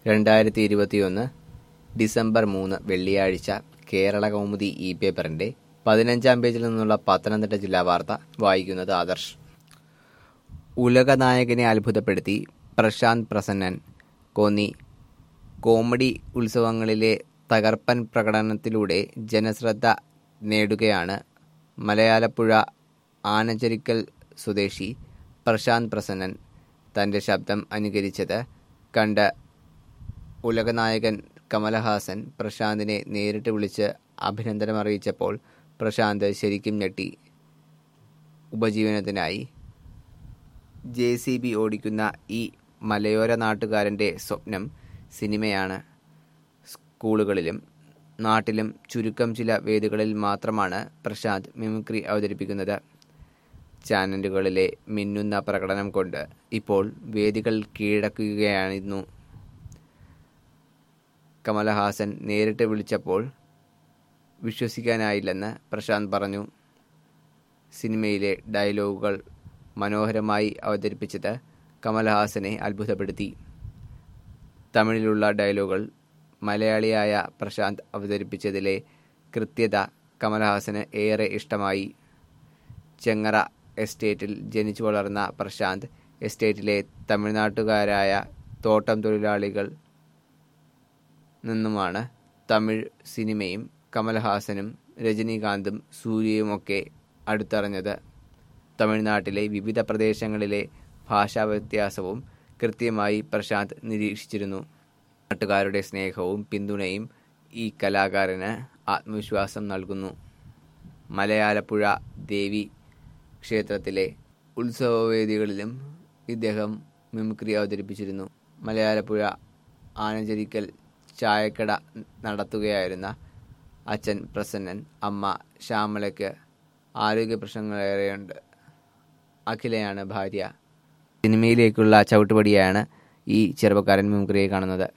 രണ്ടായിരത്തി ഇരുപത്തിയൊന്ന് ഡിസംബർ മൂന്ന് വെള്ളിയാഴ്ച കേരള കൗമുദി ഇ പേപ്പറിന്റെ പതിനഞ്ചാം പേജിൽ നിന്നുള്ള പത്തനംതിട്ട ജില്ലാ വാർത്ത വായിക്കുന്നത് ആദർശ് ഉലകനായകനെ അത്ഭുതപ്പെടുത്തി പ്രശാന്ത് പ്രസന്നൻ കോന്നി കോമഡി ഉത്സവങ്ങളിലെ തകർപ്പൻ പ്രകടനത്തിലൂടെ ജനശ്രദ്ധ നേടുകയാണ് മലയാലപ്പുഴ ആനചരിക്കൽ സ്വദേശി പ്രശാന്ത് പ്രസന്നൻ തന്റെ ശബ്ദം അനുകരിച്ചത് കണ്ട് ഉലകനായകൻ കമലഹാസൻ പ്രശാന്തിനെ നേരിട്ട് വിളിച്ച് അഭിനന്ദനമറിയിച്ചപ്പോൾ പ്രശാന്ത് ശരിക്കും ഞെട്ടി ഉപജീവനത്തിനായി ജെ സി ബി ഓടിക്കുന്ന ഈ മലയോര നാട്ടുകാരൻ്റെ സ്വപ്നം സിനിമയാണ് സ്കൂളുകളിലും നാട്ടിലും ചുരുക്കം ചില വേദികളിൽ മാത്രമാണ് പ്രശാന്ത് മിമിക്രി അവതരിപ്പിക്കുന്നത് ചാനലുകളിലെ മിന്നുന്ന പ്രകടനം കൊണ്ട് ഇപ്പോൾ വേദികൾ കീഴടക്കുകയായിരുന്നു കമലഹാസൻ നേരിട്ട് വിളിച്ചപ്പോൾ വിശ്വസിക്കാനായില്ലെന്ന് പ്രശാന്ത് പറഞ്ഞു സിനിമയിലെ ഡയലോഗുകൾ മനോഹരമായി അവതരിപ്പിച്ചത് കമലഹാസനെ അത്ഭുതപ്പെടുത്തി തമിഴിലുള്ള ഡയലോഗുകൾ മലയാളിയായ പ്രശാന്ത് അവതരിപ്പിച്ചതിലെ കൃത്യത കമലഹാസന് ഏറെ ഇഷ്ടമായി ചെങ്ങറ എസ്റ്റേറ്റിൽ ജനിച്ചു വളർന്ന പ്രശാന്ത് എസ്റ്റേറ്റിലെ തമിഴ്നാട്ടുകാരായ തോട്ടം തൊഴിലാളികൾ നിന്നുമാണ് തമിഴ് സിനിമയും കമൽഹാസനും രജനീകാന്തും സൂര്യയുമൊക്കെ അടുത്തറിഞ്ഞത് തമിഴ്നാട്ടിലെ വിവിധ പ്രദേശങ്ങളിലെ ഭാഷാ വ്യത്യാസവും കൃത്യമായി പ്രശാന്ത് നിരീക്ഷിച്ചിരുന്നു നാട്ടുകാരുടെ സ്നേഹവും പിന്തുണയും ഈ കലാകാരന് ആത്മവിശ്വാസം നൽകുന്നു മലയാലപ്പുഴ ദേവി ക്ഷേത്രത്തിലെ ഉത്സവവേദികളിലും ഇദ്ദേഹം മിമിക്രി അവതരിപ്പിച്ചിരുന്നു മലയാലപ്പുഴ ആനചരിക്കൽ ചായക്കട നടത്തുകയായിരുന്ന അച്ഛൻ പ്രസന്നൻ അമ്മ ശ്യാമളയ്ക്ക് ആരോഗ്യ പ്രശ്നങ്ങളേറെയുണ്ട് അഖിലയാണ് ഭാര്യ സിനിമയിലേക്കുള്ള ചവിട്ടുപടിയാണ് ഈ ചെറുപ്പക്കാരൻ മിമിക്രിയെ കാണുന്നത്